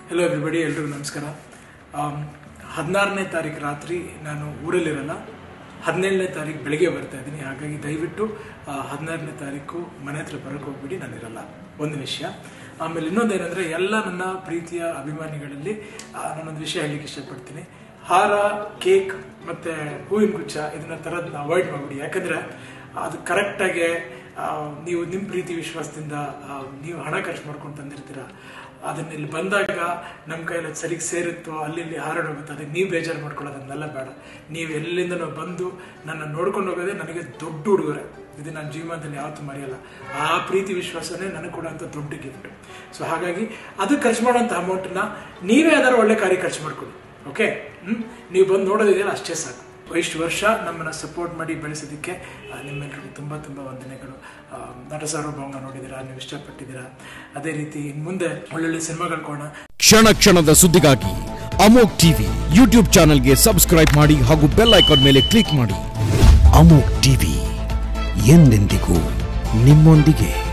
hello everybody ಎಲ್ರಿಗೂ ನಮಸ್ಕಾರ ಹದಿನಾರನೇ ತಾರೀಕು ರಾತ್ರಿ ನಾನು ಊರಲ್ಲಿರಲ್ಲ ಹದಿನೇಳನೇ ತಾರೀಕು ಬೆಳಿಗ್ಗೆ ಬರ್ತಾ ಇದ್ದೀನಿ ಹಾಗಾಗಿ ದಯವಿಟ್ಟು ಹದಿನಾರನೇ ತಾರೀಕು ಮನೆ ಹತ್ರ ಬರೋಕ್ಕೆ ಹೋಗ್ಬಿಡಿ ನಾನಿರಲ್ಲ ಒಂದು ವಿಷಯ ಆಮೇಲೆ ಇನ್ನೊಂದೇನೆಂದರೆ ಎಲ್ಲ ನನ್ನ ಪ್ರೀತಿಯ ಅಭಿಮಾನಿಗಳಲ್ಲಿ ಆ, ನಾನೊಂದು ವಿಷಯ ಹೇಳಲಿಕ್ಕೆ ಇಷ್ಟಪಡ್ತೀನಿ ಹಾರ ಕೇಕ್ ಮತ್ತು ಹೂವಿನ ಗುಚ್ಛ ಇದನ್ನ ತರೋದನ್ನ ಅವಾಯ್ಡ್ ಮಾಡಿಬಿಡಿ ಯಾಕಂದರೆ ಅದು ಕರೆಕ್ಟಾಗಿ ನೀವು ನಿಮ್ಮ ಪ್ರೀತಿ ವಿಶ್ವಾಸದಿಂದ ಆ, ನೀವು ಹಣ ಖರ್ಚು ಮಾಡ್ಕೊಂಡು ತಂದಿರ್ತೀರ ಅದನ್ನ ಇಲ್ಲಿ ಬಂದಾಗ ನಮ್ಮ ಕೈಯಲ್ಲಿ ಅದು ಸರಿಗೆ ಸೇರುತ್ತೋ ಅಲ್ಲಿ ಇಲ್ಲಿ ಹಾರಾಡೋಗುತ್ತೆ ಅದಕ್ಕೆ ನೀವು ಬೇಜಾರು ಮಾಡ್ಕೊಳ್ಳೋದನ್ನೆಲ್ಲ ಬೇಡ ನೀವು ಎಲ್ಲಿಂದನೋ ಬಂದು ನನ್ನ ನೋಡ್ಕೊಂಡು ಹೋಗೋದೇ ನನಗೆ ದೊಡ್ಡ ಉಡುಗೊರೆ ಇದು ನನ್ನ ಜೀವನದಲ್ಲಿ ಯಾವತ್ತೂ ಮರೆಯಲ್ಲ ಆ ಪ್ರೀತಿ ವಿಶ್ವಾಸನೇ ನನಗೆ ಕೊಡೋಂಥ ದೊಡ್ಡ ಗಿಫ್ಟ್ ಸೊ ಹಾಗಾಗಿ ಅದು ಖರ್ಚು ಮಾಡೋಂಥ ಅಮೌಂಟನ್ನ ನೀವೇ ಯಾವ್ದಾರು ಒಳ್ಳೆ ಕಾರ್ಯ ಖರ್ಚು ಮಾಡ್ಕೊಳ್ಳಿ ಓಕೆ ಹ್ಮ್ ನೀವು ಬಂದು ನೋಡೋದಿದೆಯಲ್ಲ ಅಷ್ಟೇ ಸಾಕು ಇಷ್ಟು ವರ್ಷ ನಮ್ಮನ್ನು ಸಪೋರ್ಟ್ ಮಾಡಿ ಬೆಳೆಸೋದಕ್ಕೆ ಆ, ನಿಮ್ಮೆಲ್ಲರಿಗೂ ತುಂಬ ತುಂಬ ವಂದನೆಗಳು ಆ, ನಟ ಸಾರ್ವಭೌಮ ನೋಡಿದ್ದೀರಾ ನೀವು ಇಷ್ಟಪಟ್ಟಿದ್ದೀರಾ ಅದೇ ರೀತಿ ಇನ್ನು ಮುಂದೆ ಒಳ್ಳೊಳ್ಳೆ ಸಿನಿಮಾಗಳು ಕೊಡೋಣ ಕ್ಷಣ ಕ್ಷಣದ ಸುದ್ದಿಗಾಗಿ ಅಮೋಕ್ ಟಿವಿ ಯೂಟ್ಯೂಬ್ ಚಾನೆಲ್ಗೆ ಸಬ್ಸ್ಕ್ರೈಬ್ ಮಾಡಿ ಹಾಗೂ ಬೆಲ್ ಐಕಾನ್ ಮೇಲೆ ಕ್ಲಿಕ್ ಮಾಡಿ ಅಮೋಕ್ ಟಿವಿ ಎಂದೆಂದಿಗೂ ನಿಮ್ಮೊಂದಿಗೆ